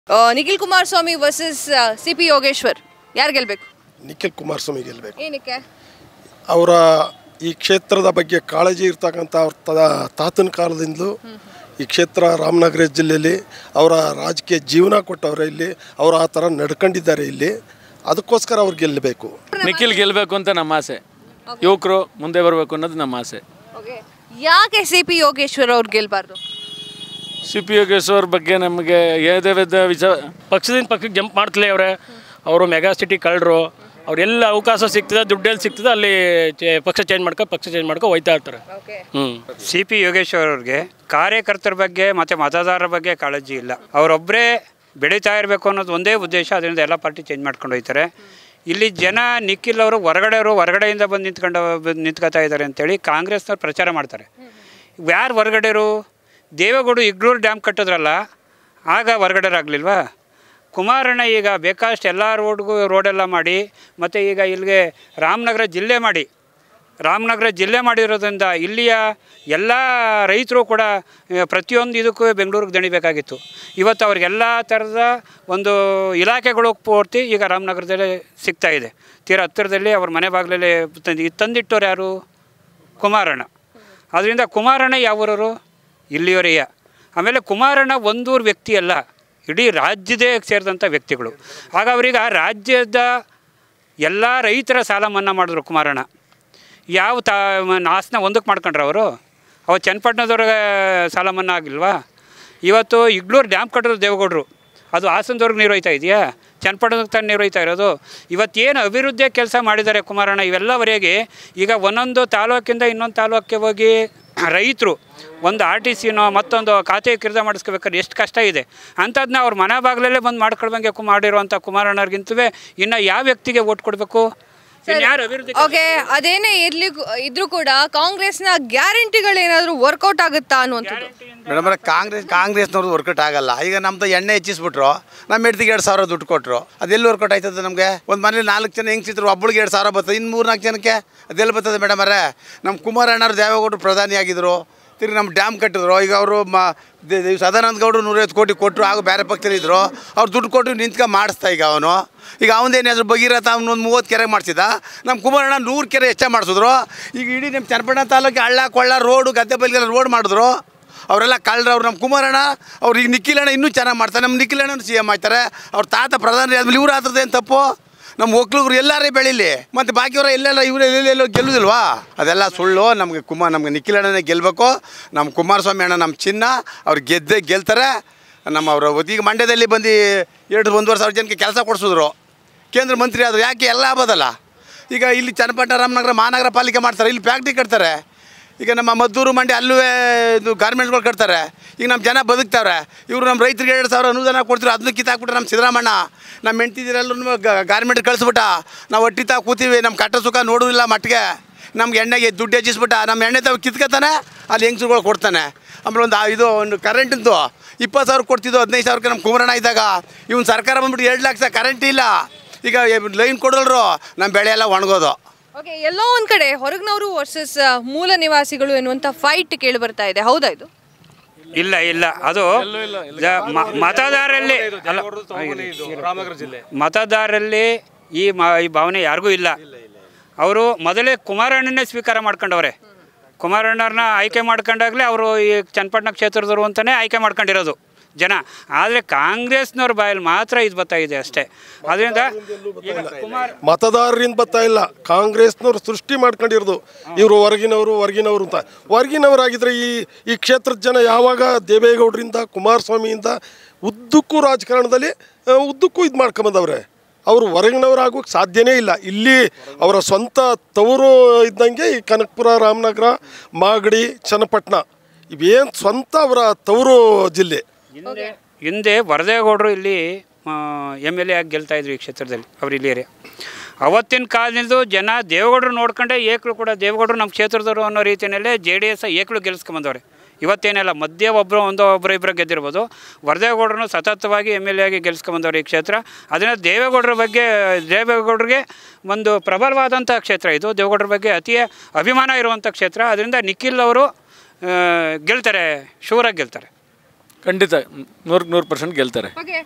ಆ, Nikhil Kumaraswamy versus C P Yogeshwar ಯಾರು ಗೆಲ್ಬೇಕು ನಿಖಿಲ್ ಕುಮಾರಸ್ವಾಮಿ ಗೆಲ್ಲಬೇಕು ಏನಕ್ಕೆ ಅವರ ಈ ಕ್ಷೇತ್ರದ ಬಗ್ಗೆ ಕಾಳಜಿ ಇರ್ತಕ್ಕಂಥ ಅವ್ರ ತ ತಾತನ ಕಾಲದಿಂದಲೂ ಈ ಕ್ಷೇತ್ರ ರಾಮನಗರ ಜಿಲ್ಲೆಯಲ್ಲಿ ಅವರ ರಾಜಕೀಯ ಜೀವನ ಕೊಟ್ಟವ್ರೆ ಇಲ್ಲಿ ಅವರು ಆ ಥರ ನಡ್ಕೊಂಡಿದ್ದಾರೆ ಇಲ್ಲಿ ಅದಕ್ಕೋಸ್ಕರ ಅವ್ರು ಗೆಲ್ಲಬೇಕು ನಿಖಿಲ್ ಗೆಲ್ಲಬೇಕು ಅಂತ ನಮ್ಮ ಆಸೆ ಯುವಕರು ಮುಂದೆ ಬರಬೇಕು ಅನ್ನೋದು ನಮ್ಮ ಆಸೆ ಯಾಕೆ ಸಿ ಪಿ ಯೋಗೇಶ್ವರ್ ಅವ್ರು ಗೆಲ್ಬಾರ್ದು ಸಿ ಪಿ ಯೋಗೇಶ್ವರ್ ಬಗ್ಗೆ ನಮಗೆ ಯಾವುದೇ ವಿಧ ವಿಚ ಪಕ್ಷದಿಂದ ಪಕ್ಷಕ್ಕೆ ಜಂಪ್ ಮಾಡ್ತಲೇ ಅವರೇ ಅವರು ಮೆಗಾ ಸಿಟಿ ಕಳ್ಳರು ಅವ್ರೆಲ್ಲ ಅವಕಾಶ ಸಿಗ್ತದೆ ದುಡ್ಡೆಲ್ಲಿ ಸಿಗ್ತದೆ ಅಲ್ಲಿ ಚೆ- ಪಕ್ಷ ಚೇಂಜ್ ಮಾಡ್ಕೊ ಪಕ್ಷ ಚೇಂಜ್ ಮಾಡ್ಕೊ ಹೋಯ್ತಾ ಇರ್ತಾರೆ ಹ್ಞೂ ಸಿ ಪಿ ಯೋಗೇಶ್ವರ್ ಅವ್ರಿಗೆ ಕಾರ್ಯಕರ್ತರ ಬಗ್ಗೆ ಮತ್ತು ಮತದಾರರ ಬಗ್ಗೆ ಕಾಳಜಿ ಇಲ್ಲ ಅವರೊಬ್ಬರೇ ಬೆಳೀತಾ ಇರಬೇಕು ಅನ್ನೋದು ಒಂದೇ ಉದ್ದೇಶ ಅದರಿಂದ ಎಲ್ಲ ಪಾರ್ಟಿ ಚೇಂಜ್ ಮಾಡ್ಕೊಂಡು ಹೋಗ್ತಾರೆ ಇಲ್ಲಿ ಜನ ನಿಖಿಲ್ ಅವರು ಹೊರಗಡೆಯವರು ಹೊರಗಡೆಯಿಂದ ಬಂದು ನಿಂತ್ಕೊಂಡು ಬಂದು ನಿಂತ್ಕೋತಾ ಇದ್ದಾರೆ ಅಂತೇಳಿ ಕಾಂಗ್ರೆಸ್ನವ್ರು ಪ್ರಚಾರ ಮಾಡ್ತಾರೆ ಯಾರು ಹೊರಗಡೆರು ದೇವೇಗೌಡ ಇಗ್ಲೂರು ಡ್ಯಾಮ್ ಕಟ್ಟಿದ್ರಲ್ಲ ಆಗ ಹೊರಗಡೆರಾಗಲಿಲ್ವಾ ಕುಮಾರಣ್ಣ ಈಗ ಬೇಕಾದಷ್ಟು ಎಲ್ಲ ರೋಡ್ಗೂ ರೋಡೆಲ್ಲ ಮಾಡಿ ಮತ್ತು ಈಗ ಇಲ್ಲಿಗೆ ರಾಮನಗರ ಜಿಲ್ಲೆ ಮಾಡಿ ರಾಮನಗರ ಜಿಲ್ಲೆ ಮಾಡಿರೋದ್ರಿಂದ ಇಲ್ಲಿಯ ಎಲ್ಲ ರೈತರು ಕೂಡ ಆ, ಪ್ರತಿಯೊಂದು ಇದಕ್ಕೂ ಬೆಂಗಳೂರಿಗೆ ದಣಿಬೇಕಾಗಿತ್ತು ಇವತ್ತು ಅವ್ರಿಗೆಲ್ಲ ಥರದ ಒಂದು ಇಲಾಖೆಗಳು ಪೂರ್ತಿ ಈಗ ರಾಮನಗರದಲ್ಲೇ ಸಿಗ್ತಾ ಇದೆ ತೀರಾ ಹತ್ತಿರದಲ್ಲಿ ಅವ್ರ ಮನೆ ಬಾಗಿಲಲ್ಲೇ ತಂದು ಇದು ತಂದಿಟ್ಟವ್ರು ಯಾರು ಕುಮಾರಣ್ಣ ಅದರಿಂದ ಕುಮಾರಣ್ಣ ಯಾವೂರವರು ಇಲ್ಲಿಯವರೆಯ ಆಮೇಲೆ ಕುಮಾರಣ್ಣ ಒಂದೂರು ವ್ಯಕ್ತಿ ಅಲ್ಲ ಇಡೀ ರಾಜ್ಯದೇ ಸೇರಿದಂಥ ವ್ಯಕ್ತಿಗಳು ಆಗ ಅವರೀಗ ರಾಜ್ಯದ ಎಲ್ಲ ರೈತರ ಸಾಲ ಮನ್ನಾ ಮಾಡಿದ್ರು ಕುಮಾರಣ್ಣ ಯಾವ ತಾ ನಾಸನ ಒಂದಕ್ಕೆ ಮಾಡ್ಕೊಂಡ್ರೆ ಅವರು ಅವ ಚನ್ನಪಟ್ಟಣದವ್ರಿಗೆ ಸಾಲ ಮನ್ನಾ ಆಗಿಲ್ವಾ ಇವತ್ತು ಇಗ್ಲೂರು ಡ್ಯಾಮ್ ಕಟ್ಟೋದು ದೇವೇಗೌಡರು ಅದು ಹಾಸನದವ್ರಿಗೆ ನೀರು ಹೋಯ್ತಾ ಇದೆಯಾ ಚನ್ನಪಟ್ಟಣಕ್ಕೆ ತಾನು ನೀರು ಹೋಯ್ತಾ ಇರೋದು ಇವತ್ತೇನು ಅಭಿವೃದ್ಧಿಯ ಕೆಲಸ ಮಾಡಿದ್ದಾರೆ ಕುಮಾರಣ್ಣ ಇವೆಲ್ಲವರೆಗೆ ಈಗ ಒಂದೊಂದು ತಾಲೂಕಿಂದ ಇನ್ನೊಂದು ತಾಲೂಕಿಗೆ ಹೋಗಿ ರೈತರು ಒಂದು ಆರ್ ಟಿ ಸಿನೋ ಮತ್ತೊಂದು ಖಾತೆ ಕಿರ್ದ ಮಾಡಿಸ್ಕೋಬೇಕಾದ್ರೆ ಎಷ್ಟು ಕಷ್ಟ ಇದೆ ಅಂಥದ್ದನ್ನ ಅವ್ರ ಮನೆ ಬಾಗಿಲಲ್ಲೇ ಬಂದು ಮಾಡ್ಕೊಳ್ದಂಗೆ ಕು ಮಾಡಿರುವಂಥ ಕುಮಾರಣ್ಣವ್ರಿಗಿಂತವೇ ಇನ್ನು ಯಾವ ವ್ಯಕ್ತಿಗೆ ಓಟ್ ಕೊಡಬೇಕು ಯಾರು ಅಭಿವೃದ್ಧಿ ಓಕೆ ಅದೇನೇ ಇರ್ಲಿ ಇದ್ರೂ ಕೂಡ ಕಾಂಗ್ರೆಸ್ನ ಗ್ಯಾರಂಟಿಗಳೇನಾದ್ರೂ ವರ್ಕೌಟ್ ಆಗುತ್ತಾ ಅನ್ನುವಂಥದ್ದು ಮೇಡಮ್ ಕಾಂಗ್ರೆಸ್ ಕಾಂಗ್ರೆಸ್ನವ್ರದ್ದು ವರ್ಕೌಟ್ ಆಗಲ್ಲ ಈಗ ನಮ್ದು ಎಣ್ಣೆ ಹೆಚ್ಚಿಸ್ಬಿಟ್ರು ನಮ್ಮ ಹೆಡ್ತಿಗೆ ಎರಡು ಸಾವಿರ ದುಡ್ಡು ಕೊಟ್ಟರು ಅದೆಲ್ಲಿ ವರ್ಕೌಟ್ ಆಯ್ತದೆ ನಮಗೆ ಒಂದು ಮನೇಲಿ ನಾಲ್ಕು ಜನ ಹೆಂಗ್ಸಿದ್ರು ಒಬ್ಬಳಿಗೆ ಎರಡು ಸಾವಿರ ಬರ್ತದೆ ಇನ್ನು ಮೂರು ನಾಲ್ಕು ಜನಕ್ಕೆ ಅದೆಲ್ಲಿ ಬರ್ತದೆ ಮೇಡಮ್ ಅವರೇ ನಮ್ಮ ಕುಮಾರಣ್ಣವ್ರು ದೇವೇಗೌಡರು ಪ್ರಧಾನಿ ಆಗಿದ್ರು ತಿರ್ಗಿ ನಮ್ಮ ಡ್ಯಾಮ್ ಕಟ್ಟಿದ್ರು ಈಗ ಅವರು ಮ ದೇ- ದೇ- ಸದಾನಂದ ಗೌಡರು ನೂರೈವತ್ತು ಕೋಟಿ ಕೊಟ್ಟರು ಹಾಗೂ ಬೇರೆ ಪಕ್ಷದಲ್ಲಿ ಇದ್ರು ಅವ್ರು ದುಡ್ಡು ಕೊಟ್ಟು ನಿಂತ್ಕೊ ಮಾಡಿಸ್ತಾ ಈಗ ಅವನು ಈಗ ಅವನದೇನಾದ್ರು ಭಗೀರಥ ಅವನೊಂದು ಮೂವತ್ತು ಕೆರೆ ಮಾಡಿಸಿದ ನಮ್ಮ ಕುಮಾರಣ್ಣ ನೂರು ಕೆರೆ ಹೆಚ್ಚ ಮಾಡಿಸಿದ್ರು ಈಗ ಇಡೀ ನಮ್ಮ ಚನ್ನಪಟ್ಟಣ ತಾಲೂಕಿಗೆ ಹಳ್ಳ ಕೊಳ್ಳ ರೋಡು ಗದ್ದೆ ಬೈಲಿಗೆಲ್ಲ ರೋಡ್ ಮಾಡಿದ್ರು ಅವರೆಲ್ಲ ಕಳ್ಳರು ಅವ್ರು ನಮ್ಮ ಕುಮಾರಣ್ಣ ಅವ್ರು ಈಗ ನಿಖಿಲಣ್ಣ ಇನ್ನೂ ಚೆನ್ನಾಗಿ ಮಾಡ್ತಾರೆ ನಮ್ಮ ನಿಖಿಲಣ್ಣ ಸಿ ಎಮ್ ಆಯ್ತಾರೆ ಅವ್ರ ತಾತ ಪ್ರಧಾನಿ ಆದ್ಮೇಲೆ ಇವ್ರು ಆದ್ರದ್ದೇನು ತಪ್ಪು ನಮ್ಮ ಒಕ್ಲುಗ್ರು ಎಲ್ಲಾರೇ ಬೆಳೀಲಿ ಮತ್ತು ಬಾಕಿಯವರು ಎಲ್ಲೆಲ್ಲ ಇವರು ಎಲ್ಲೆಲ್ಲೋ ಗೆಲ್ಲುದಿಲ್ವಾ ಅದೆಲ್ಲ ಸುಳ್ಳು ನಮಗೆ ಕುಮಾರ್ ನಮ್ಗೆ ನಿಖಿಲಣ್ಣನೇ ಗೆಲ್ಲಬೇಕು ನಮ್ಮ ಕುಮಾರಸ್ವಾಮಿ ಅಣ್ಣ ನಮ್ಮ ಚಿನ್ನ ಅವ್ರು ಗೆದ್ದೇ ಗೆಲ್ತಾರೆ ನಮ್ಮ ಅವರು ಈಗ ಮಂಡ್ಯದಲ್ಲಿ ಬಂದು ಎರಡು ಒಂದೂವರೆ ಸಾವಿರ ಜನಕ್ಕೆ ಕೆಲಸ ಕೊಡಿಸಿದ್ರು ಕೇಂದ್ರ ಮಂತ್ರಿ ಆದರು ಯಾಕೆ ಎಲ್ಲ ಆಗೋದಲ್ಲ ಈಗ ಇಲ್ಲಿ ಚನ್ನಪಟ್ಟಣ ರಾಮನಗರ ಮಹಾನಗರ ಪಾಲಿಕೆ ಮಾಡ್ತಾರೆ ಇಲ್ಲಿ ಫ್ಯಾಕ್ಟ್ರಿ ಕಟ್ತಾರೆ ಈಗ ನಮ್ಮ ಮದ್ದೂರು ಮಂಡ್ಯ ಅಲ್ಲೂ ಇದು ಗಾರ್ಮೆಂಟ್ಸ್ಗಳು ಕಟ್ತಾರೆ ಈಗ ನಮ್ಮ ಜನ ಬದುಕ್ತಾವ್ರೆ ಇವರು ನಮ್ಮ ರೈತರಿಗೆ ಎರಡು ಸಾವಿರ ಅನುದಾನ ಕೊಡ್ತಾರೆ ಅದನ್ನು ಕಿತ್ತಾಕ್ಬಿಟ್ರೆ ನಮ್ಮ ಸಿದ್ದರಾಮಣ್ಣ ನಮ್ಮ ಹೆಂಡ್ತಿದಿರೆಲ್ಲರೂ ಗಾರ್ಮೆಂಟ್ ಕಳಿಸ್ಬಿಟ್ಟ ನಾವು ಒಟ್ಟಿತಾ ಕೂತೀವಿ ನಮ್ಮ ಕಟ್ಟ ಸುಖ ನೋಡೋದಿಲ್ಲ ಮಟ್ಟಿಗೆ ನಮ್ಗೆ ಎಣ್ಣೆಗೆ ದುಡ್ಡು ಹೆಚ್ಚಿಸ್ಬಿಟ್ಟ ನಮ್ಮ ಎಣ್ಣೆ ತಾವು ಕಿತ್ಕೊತಾನೆ ಅಲ್ಲಿ ಹೆಂಗ್ಸುಗಳು ಕೊಡ್ತಾನೆ ಆಮೇಲೆ ಒಂದು ಆ ಇದು ಒಂದು ಕರೆಂಟಿಂದು ಇಪ್ಪತ್ತು ಸಾವಿರ ಕೊಡ್ತಿದ್ದು ಹದಿನೈದು ಸಾವಿರಕ್ಕೆ ನಮ್ಮ ಕುಮರಣ ಇದ್ದಾಗ ಇವ್ನು ಸರ್ಕಾರ ಬಂದ್ಬಿಟ್ಟು ಎರಡು ಲಕ್ಷ ಕರೆಂಟ್ ಇಲ್ಲ ಈಗ ಲೈನ್ ಕೊಡೋಲ್ರು ನಮ್ಮ ಬೆಳೆ ಎಲ್ಲ ಒಣಗೋದು ಓಕೆ ಎಲ್ಲೋ ಒಂದ್ ಕಡೆ ಹೊರಗ್ನವರು ವರ್ಸಸ್ ಮೂಲ ನಿವಾಸಿಗಳು ಎನ್ನುವಂತ ಫೈಟ್ ಕೇಳಿ ಬರ್ತಾ ಇದೆ ಹೌದಾ ಇದು ಇಲ್ಲ ಇಲ್ಲ ಅದು ಜ- ಮ- ಮತದಾರರಲ್ಲಿ ಅಲ್ಲ ರಾಮನಗರ ಜಿಲ್ಲೆ ಮತದಾರರಲ್ಲಿ ಈ ಮ ಈ ಭಾವನೆ ಯಾರಿಗೂ ಇಲ್ಲ ಅವರು ಮೊದಲೇ ಕುಮಾರಣ್ಣನೇ ಸ್ವೀಕಾರ ಮಾಡ್ಕೊಂಡವ್ರೆ ಕುಮಾರಣ್ಣವ್ರನ್ನ ಆಯ್ಕೆ ಮಾಡ್ಕೊಂಡಾಗಲೇ ಅವರು ಈ ಚನ್ನಪಟ್ಟಣ ಕ್ಷೇತ್ರದವರು ಅಂತಲೇ ಆಯ್ಕೆ ಮಾಡ್ಕೊಂಡಿರೋದು ಜನ ಆದರೆ ಕಾಂಗ್ರೆಸ್ನವ್ರ ಬಾಯಲ್ಲಿ ಮಾತ್ರ ಇದು ಬರ್ತಾ ಇದೆ ಅಷ್ಟೇ ಅದರಿಂದ ಈಗ ಕುಮಾರ್ ಮತದಾರರಿಂದ ಬರ್ತಾ ಇಲ್ಲ ಕಾಂಗ್ರೆಸ್ನವ್ರು ಸೃಷ್ಟಿ ಮಾಡ್ಕೊಂಡಿರೋದು ಇವರು ಹೊರಗಿನವರು ಹೊರಗಿನವರು ಅಂತ ಹೊರಗಿನವರಾಗಿದ್ರೆ ಈ ಈ ಕ್ಷೇತ್ರದ ಜನ ಯಾವಾಗ ದೇವೇಗೌಡರಿಂದ ಕುಮಾರಸ್ವಾಮಿಯಿಂದ ಉದ್ದಕ್ಕೂ ರಾಜಕಾರಣದಲ್ಲಿ ಆ, ಉದ್ದಕ್ಕೂ ಇದು ಮಾಡ್ಕೊಂಬಂದವ್ರೆ ಅವರು ಹೊರಗಿನವರಾಗೋಕ್ಕೆ ಸಾಧ್ಯನೇ ಇಲ್ಲ ಇಲ್ಲಿ ಅವರ ಸ್ವಂತ ತವರು ಇದ್ದಂಗೆ ಈ ಕನಕಪುರ ರಾಮನಗರ ಮಾಗಡಿ ಚನ್ನಪಟ್ಟಣ ಇವೇನು ಸ್ವಂತ ಅವರ ತವರು ಜಿಲ್ಲೆ ಹಿಂದೆ ಹಿಂದೆ ವರದೇಗೌಡರು ಇಲ್ಲಿ ಎಮ್ ಎಲ್ ಎ ಆಗಿ ಗೆಲ್ತಾ ಇದ್ರು ಈ ಕ್ಷೇತ್ರದಲ್ಲಿ ಅವ್ರು ಇಲ್ಲಿ ಏರಿಯಾ ಅವತ್ತಿನ ಕಾಲದಿಂದ ಜನ ದೇವೇಗೌಡರು ನೋಡ್ಕೊಂಡೆ ಏಕಳು ಕೂಡ ದೇವೇಗೌಡರು ನಮ್ಮ ಕ್ಷೇತ್ರದವರು ಅನ್ನೋ ರೀತಿಯಲ್ಲೇ ಜೆ ಡಿ ಎಸ್ ಏಕಳು ಗೆಲ್ಸ್ಕೊಂಬಂದವ್ರೆ ಇವತ್ತೇನಿಲ್ಲ ಮಧ್ಯೆ ಒಬ್ಬರು ಒಂದು ಒಬ್ಬರು ಇಬ್ಬರು ಗೆದ್ದಿರ್ಬೋದು ವರದೇಗೌಡರನ್ನು ಸತತವಾಗಿ ಎಮ್ ಎಲ್ ಎ ಆಗಿ ಗೆಲ್ಸ್ಕೊಂಬಂದವ್ರು ಈ ಕ್ಷೇತ್ರ ಅದರಿಂದ ದೇವೇಗೌಡರ ಬಗ್ಗೆ ದೇವೇಗೌಡರಿಗೆ ಒಂದು ಪ್ರಬಲವಾದಂಥ ಕ್ಷೇತ್ರ ಇದು ದೇವೇಗೌಡರ ಬಗ್ಗೆ ಅತಿ ಅಭಿಮಾನ ಇರುವಂಥ ಕ್ಷೇತ್ರ ಅದರಿಂದ ನಿಖಿಲ್ ಅವರು ಆ, ಗೆಲ್ತಾರೆ ಶೂರಾಗಿ ಗೆಲ್ತಾರೆ ಖಂಡಿತ ನೂರಕ್ಕೆ ನೂರು ಪರ್ಸೆಂಟ್ ಗೆಲ್ತಾರೆ ಓಕೆ